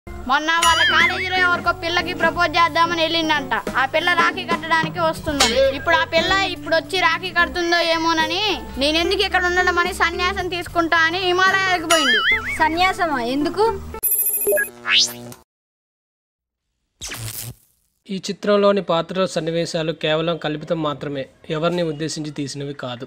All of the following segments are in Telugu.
మొన్న వాళ్ళ కాలేజీలో ఎవరికో పిల్లకి ప్రపోజ్ చేద్దామని వెళ్ళిందంట ఆ పిల్ల రాఖీ కట్టడానికి వస్తుందని ఇప్పుడు ఆ పిల్ల ఇప్పుడు వచ్చి రాఖీ కడుతుందో ఏమోనని నేను ఎందుకు ఇక్కడ ఉండడం అని సన్యాసం తీసుకుంటా అని హిమాలయాలకు పోయిండు సన్యాసమా ఎందుకు ఈ చిత్రంలోని పాత్రల సన్నివేశాలు కేవలం కల్పితం మాత్రమే ఎవరిని ఉద్దేశించి తీసినవి కాదు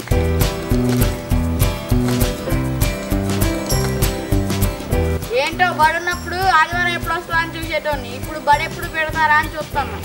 ఏంటో బడున్నప్పుడు ఆదివారం ఎప్పుడు వస్తా అని చూసేటోని ఇప్పుడు బడి ఎప్పుడు పెడతారా అని చూస్తాను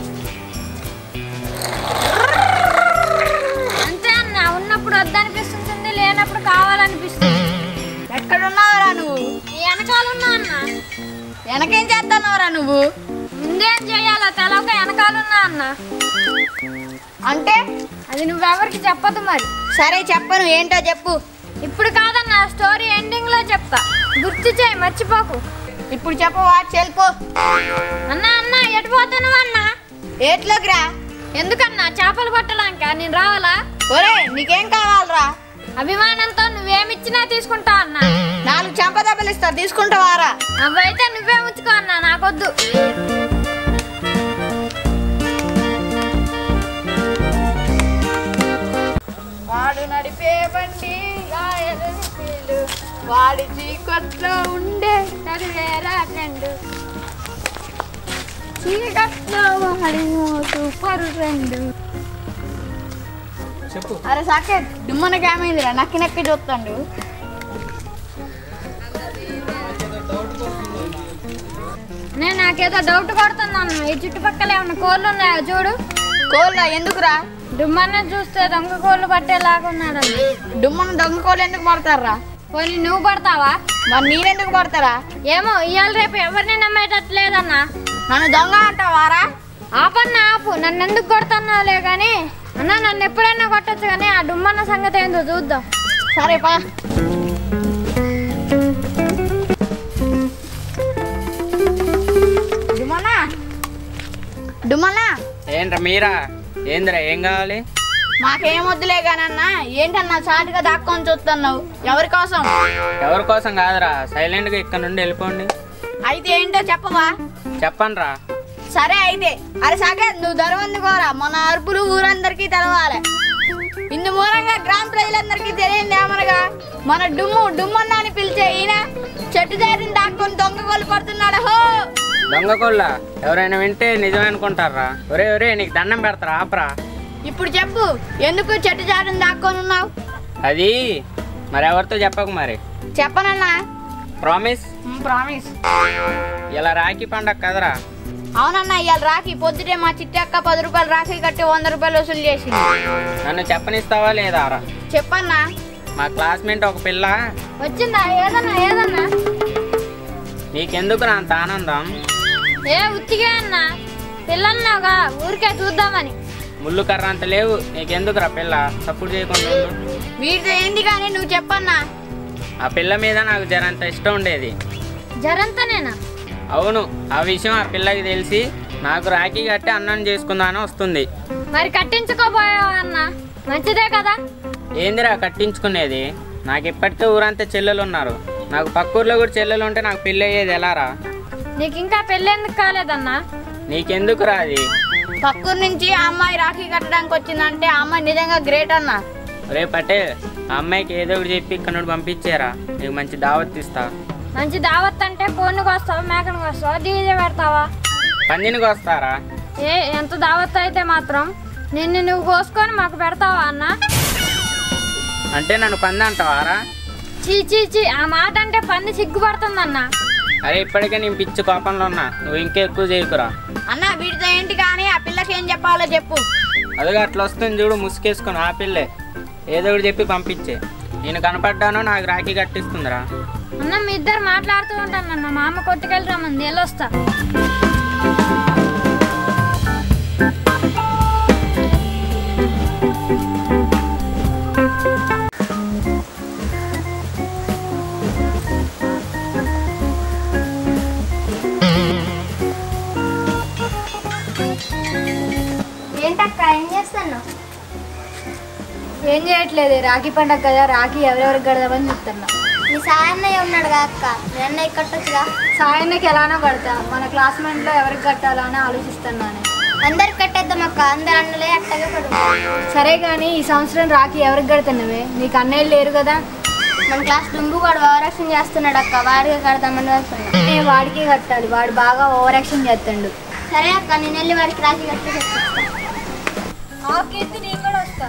అంతే అన్న ఉన్నప్పుడు వద్దనిపిస్తుంది లేనప్పుడు కావాలనిపిస్తుంది ఎక్కడున్నావురా నువ్వు నీ వెనకాల ఉన్నా అన్న వెనకేం చేస్తున్నావురా నువ్వు ముందేం చేయాలో తెలవక వెనకాలన్నా అన్న అంటే అది నువ్వెవరికి చెప్పదు మరి సరే చెప్పను ఏంటో చెప్పు ఇప్పుడు కాదన్న స్టోరీ ఎండింగ్ లో చెప్తా గుర్తు చేయి మర్చిపోకు ఇప్పుడు చెప్పవా చెల్పో అన్న అన్న ఎటు పోతున్నావు అన్న ఏట్లోకి రా ఎందుకన్నా చేపలు పట్టడానికా నేను రావాలా ఒరే నీకేం కావాలరా అభిమానంతో నువ్వేమిచ్చినా తీసుకుంటా అన్న నాలుగు చెంపదెబ్బలు ఇస్తా తీసుకుంటావారా అవైతే నువ్వే ఉంచుకో అన్న నాకొద్దు వాడు నడిపే బండి రాయలు నిప్పులు, వాడి చీకట్లో ఉండే చదివేరా ఫ్రెండ్ చీకట్లో వాడి సూపర్ ఫ్రెండ్ చెప్పు అరే సాకేత్ డుమ్మనకి ఏమైందిరా నక్కి నక్కి చూస్తాడు నేను నాకేదో డౌట్ కొడుతున్నాను ఈ చుట్టుపక్కల ఏమన్నా కోళ్ళు ఉన్నాయో చూడు కోళ్ళ ఎందుకురా డుమ్మన్న చూస్తే దొంగ కోళ్ళు పట్టేలాగా ఉన్నాడన్న డుమ్మన దొంగ కోళ్ళు ఎందుకు పడతారా పోనీ నువ్వు పడతావా మరి నేనెందుకు పడతారా ఏమో ఇవాళ రేపు ఎవరిని నమ్మేటట్లేదన్నా నన్ను దొంగ అంటావారా ఆపన్న ఆపు నన్ను ఎందుకు కొడుతున్నావులే కానీ అన్న నన్ను ఎప్పుడైనా కొట్టచ్చు కానీ ఆ డుమ్మన్న సంగతి ఏందో చూద్దాం సరే పా డుమ్మనా డుమ్మనా ఏంట్రా మీరా ఏందిరా ఏం కావాలి మాకేం వద్దులే కానన్నా ఏంటన్నా చాటుగా దాక్కొని చూస్తున్నావు ఎవరి కోసం ఎవరి కోసం కాదురా సైలెంట్గా ఇక్కడ నుండి వెళ్ళిపోండి అయితే ఏంటో చెప్పవా చెప్పండి రా సరే అయితే అరే సాగే నువ్వు ధరవంది కోరా మన అరుపులు ఊరందరికీ తెలవాలి ఇందు మూలంగా గ్రామ ప్రజలందరికీ తెలియంది ఏమనగా మన డుమ్ము డుమ్మన్న అని పిలిచే ఈయన చెట్టు దారిని దాక్కొని దొంగ కొలు పడుతున్నాడు హో దొంగ కొల్ల ఎవరైనా వింటే నిజమే అనుకుంటారా ఒరే ఒరే నీకు దండం పెడతారా ఆపరా ఇప్పుడు చెప్పు ఎందుకు చెట్టు జారిని దాక్కొని ఉన్నావు అది మరి ఎవరితో చెప్పకు మరి చెప్పనన్నా ప్రామిస్ ప్రామిస్ ఇలా రాఖీ పండగ కదరా అవునన్నా ఇవాళ రాఖీ పొద్దుటే మా చిట్టి అక్క పది రూపాయలు రాఖీ కట్టి వంద రూపాయలు వసూలు చేసింది నన్ను చెప్పనిస్తావా లేదా రా చెప్పన్నా మా క్లాస్మేట్ ఒక పిల్ల వచ్చిందా ఏదన్నా ఏదన్నా నీకెందుకు అంత ఆనందం ఏ ఉత్తిగా అన్న పిల్లన్నావుగా ఊరికే చూద్దామని ముళ్ళు కర్ర అంత లేవు నీకెందుకురా పిల్ల సపోర్ట్ చేయకుండా ఉండు. వీటితో ఏంది కానీ నువ్వు చెప్పన్నా ఆ పిల్ల మీద నాకు జరంత ఇష్టం ఉండేది జరంతనేనా అవును ఆ విషయం ఆ పిల్లకి తెలిసి నాకు రాఖీ కట్టి అన్నం చేసుకుందాని వస్తుంది మరి కట్టించుకోపోయావా అన్న మంచిదే కదా ఏందిరా కట్టించుకునేది నాకు ఇప్పటికే ఊరంతా చెల్లెలు ఉన్నారు నాకు పక్క ఊర్లో కూడా చెల్లెలు ఉంటే నాకు పెళ్ళి అయ్యేది ఎలారా నీకు ఇంకా పెళ్ళెందుకు కాలేదన్నా నీకెందుకురా అది పక్కూరు నుంచి ఆ అమ్మాయి రాఖీ కట్టడానికి వచ్చిందంటే ఆ అమ్మాయి నిజంగా గ్రేట్ అన్నా రేపటే ఆ అమ్మాయికి ఏదో ఒకటి చెప్పి ఇక్కడ నుండి పంపించారా నీకు మంచి దావత్ ఇస్తా మంచి దావత్ అంటే కోడికి వస్తావా మేకనికి వస్తావా డీజే పెడతావా పందినికి వస్తారా ఏ ఎంత దావత్ అయితే మాత్రం నిన్ను నువ్వు కోసుకొని మాకు పెడతావా అన్న అంటే నన్ను పంది అంటావారా చీ చీ చీ ఆ మాట అంటే పంది సిగ్గుపడుతుందన్న అరే ఇప్పటికే నేను పిచ్చి కోపంలో ఉన్నా నువ్వు ఇంకా ఎక్కువ చేయకురా అన్న వీటితో ఏంటి కానీ ఆ పిల్లకి ఏం చెప్పాలో చెప్పు అదిగా అట్లా వస్తుంది చూడు ముసుకేసుకొని ఆ పిల్లే ఏదో ఒకటి చెప్పి పంపించే నేను కనపడ్డానో నాకు రాఖీ కట్టిస్తుందిరా అన్న మీ ఇద్దరు మాట్లాడుతూ ఉంటాను అన్న మా అమ్మ కొట్టుకెళ్ళి రమ్మంది వెళ్ళొస్తా ఏంటక్క ఏం చేస్తాను ఏం చేయట్లేదు రాఖీ పండగ కదా రాఖీ ఎవరెవరికి కడదామని చెప్తున్నా మీ సాయన్నయ్య ఉన్నాడుగా అక్క మీ అన్నయ్య కట్టొచ్చుగా సాయన్నకి ఎలానో కడతా మన క్లాస్మేట్లో ఎవరికి కట్టాలో అని ఆలోచిస్తున్నాను అందరికి కట్టేద్దాం అక్క అందరు అన్నలే అట్టగా పడు సరే కానీ ఈ సంవత్సరం రాఖీ ఎవరికి కడుతున్నావే నీకు అన్నయ్యలు లేరు కదా మన క్లాస్ డుంబు కూడా ఓవరాక్షన్ చేస్తున్నాడు అక్క వాడికి కడదామని వెళ్తున్నా ఏ వాడికి కట్టాలి వాడు బాగా ఓవర్ యాక్షన్ చేస్తాడు సరే అక్క నేను వెళ్ళి వాడికి రాఖీ కట్టి చెప్తా నేను కూడా వస్తా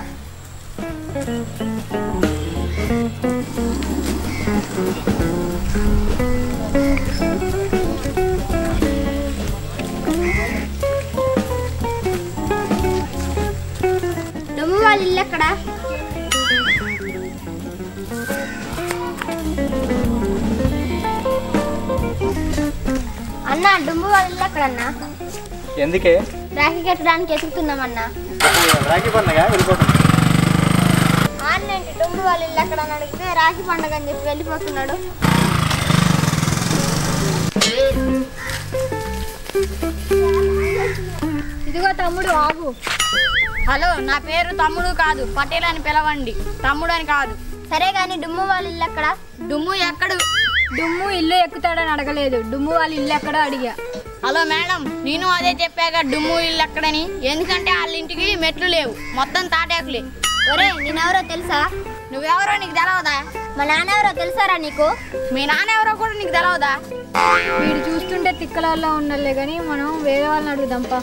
డుంబు వాళ్ళ ఇల్లు ఎక్కడ అన్న డుంబు వాళ్ళ ఇల్లు ఎక్కడన్నా ఎందుకే రాఖీ కట్టడానికి ఎదుగుతున్నామన్నా రాఖీ పండగ వెళ్ళిపోతుంది ఆన్నేంటి డుంబు వాళ్ళ ఇల్లు ఎక్కడ అని అడిగితే రాఖీ పండగ అని చెప్పి వెళ్ళిపోతున్నాడు ఇదిగో తమ్ముడు ఆగు హలో నా పేరు తమ్ముడు కాదు పటేల్ అని పిలవండి తమ్ముడు అని కాదు సరే కానీ డుమ్ము వాళ్ళ ఇల్లు ఎక్కడ డుమ్ము ఎక్కడు డుమ్ము ఇల్లు ఎక్కుతాడని అడగలేదు డుమ్ము వాళ్ళ ఇల్లు ఎక్కడో అడిగా హలో మేడం నేను అదే చెప్పాక డుమ్ము ఇల్లు ఎక్కడని ఎందుకంటే వాళ్ళ ఇంటికి మెట్లు లేవు మొత్తం తాటాకులే ఒరే నేనెవరో తెలుసా నువ్వెవరో నీకు తెలవదా మా నాన్న ఎవరో తెలుసారా నీకు మీ నాన్న ఎవరో కూడా నీకు తెలవదా వీడు చూస్తుంటే తిక్కలలో ఉండాలే కానీ మనం వేరే వాళ్ళని అడుగుదాంపా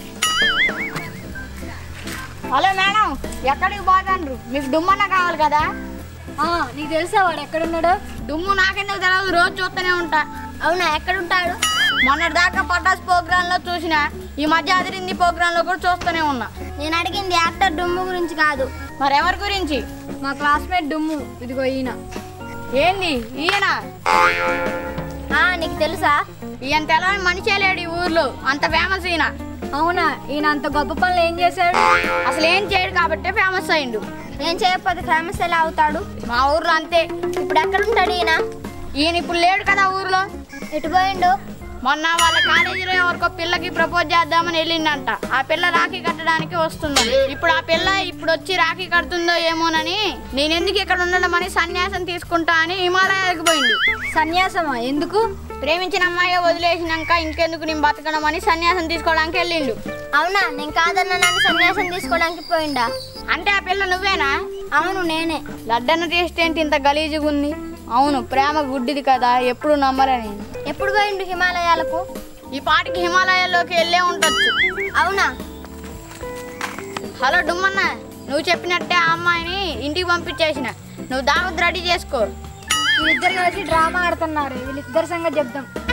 హలో మేడం ఎక్కడికి పోతాండ్రు మీకు డుమ్మన్న కావాలి కదా ఆ, నీకు తెలుసా వాడు ఎక్కడున్నాడో డుమ్ము నాకెందుకు తెలియదు రోజు చూస్తూనే ఉంటా అవునా ఎక్కడుంటాడు మొన్నటి దాకా పటాస్ ప్రోగ్రామ్ లో చూసిన ఈ మధ్య అదిరింది ప్రోగ్రామ్ లో కూడా చూస్తూనే ఉన్నా నేను అడిగింది యాక్టర్ డుమ్ము గురించి కాదు మరి ఎవరి గురించి మా క్లాస్మేట్ డుమ్ము ఇదిగో ఈయన ఏంది ఈయన ఆ నీకు తెలుసా ఈయన తెలవని మనిషే లేడు ఈ ఊర్లో అంత ఫేమస్ ఈయన అవునా ఈయన అంత గొప్ప పనులు ఏం చేశాడు అసలు ఏం చేయడు కాబట్టి ఫేమస్ అయిండు ఏం చేయకపోతే ఫేమస్ ఎలా అవుతాడు మా ఊర్లో అంతే ఇప్పుడు ఎక్కడుంటాడు ఈయన ఈయన ఇప్పుడు లేడు కదా ఊర్లో ఎటు పోయిండు మొన్న వాళ్ళ కాలేజీలో ఎవరికో పిల్లకి ప్రపోజ్ చేద్దామని వెళ్ళిందంట ఆ పిల్ల రాఖీ కట్టడానికి వస్తుందని ఇప్పుడు ఆ పిల్ల ఇప్పుడు వచ్చి రాఖీ కడుతుందో ఏమోనని నేను ఎందుకు ఇక్కడ ఉండడం అని సన్యాసం తీసుకుంటా అని హిమాలయాలకు పోయిండు సన్యాసమా ఎందుకు ప్రేమించిన అమ్మాయి వదిలేసినాక ఇంకెందుకు నేను బతకడం అని సన్యాసం తీసుకోవడానికి వెళ్ళిండు అవునా నేను కాదన్న నన్ను సన్యాసం తీసుకోవడానికి పోయిండా అంటే ఆ పిల్ల నువ్వేనా అవును నేనే లడ్డన్న టేస్ట్ ఏంటి ఇంత గలీజుగా ఉంది అవును ప్రేమ గుడ్డిది కదా ఎప్పుడు నమ్మరని ఎప్పుడు పోయిండు హిమాలయాలకు ఈ పాటికి హిమాలయాల్లోకి వెళ్ళే ఉండొచ్చు అవునా హలో డుమ్మన్న నువ్వు చెప్పినట్టే ఆ అమ్మాయిని ఇంటికి పంపించేసిన నువ్వు దావత్ రెడీ చేసుకో వీళ్ళిద్దరు కలిసి డ్రామా ఆడుతున్నారు వీళ్ళిద్దరి సంగతి చెప్దాం